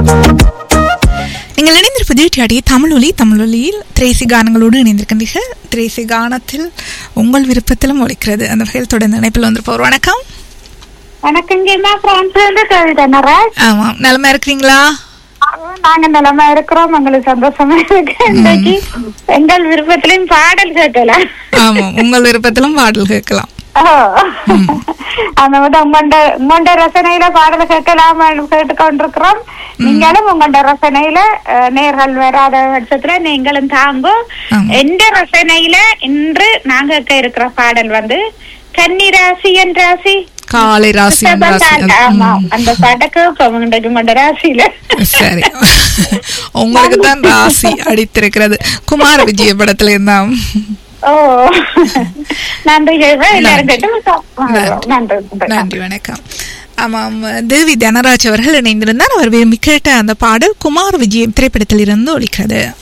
நீங்கள் இணைந்திருப்பது டிஆடி தமிழொலி தமிழொலியில் திரேசி கானங்களோடு இணைந்திருக்கின்றீர்கள் திரேசி கானத்தில் உங்கள் விருப்பத்திலும் ஒலிக்கிறது அந்த வகையில் தொடர்ந்து இணைப்பில் வந்திருப்போர் வணக்கம் வணக்கங்கம்மா பிரான்ஸ்ல இருந்து கவிதா நராஜ் ஆமாம் நலமா இருக்கிறீங்களா நாங்க நிலமா இருக்கிறோம் உங்களுக்கு சந்தோஷமா இருக்கு இன்னைக்கு எங்கள் விருப்பத்திலையும் பாடல் கேட்கலாம் ஆமாம் உங்கள் விருப்பத்திலும் பாடல் கேட்கலாம் ஓ. அந்த மாதிரி உங்கண்ட உங்கண்ட ரசனையில பாடல் கேட்கலாம் கேட்டுக்கொண்டிருக்கிறோம் நீங்களும் உங்கண்ட ரசனையில அஹ், நேர்கள் வராத பட்சத்துல நீங்களும் தாங்கோ ஆமா. எந்த ரசனையில இன்று நாங்க கேட்க இருக்கிற பாடல் வந்து கன்னி ராசி என் ராசி காலை ராசி அந்த ராசி அது- ஆமா ம். அந்த பாடக்கு உங்கண்ட உங்கண்ட ராசியில சரி உங்களுக்கு தான் ராசி அடித்திருக்கிறது குமார விஜய படத்துல இருந்தாம் ஓ நன்றி ஜெயவா. எல்லாரும் கேட்டு நன்றி நன்றி நன்றி வணக்கம் ஆமாம் தேவி தனராஜ் அவர்கள் இணைந்திருந்தார் அவர் விரும்பி கேட்ட அந்த பாடல் குமார் விஜயம் திரைப்படத்தில் இருந்து ஒலிக்கிறது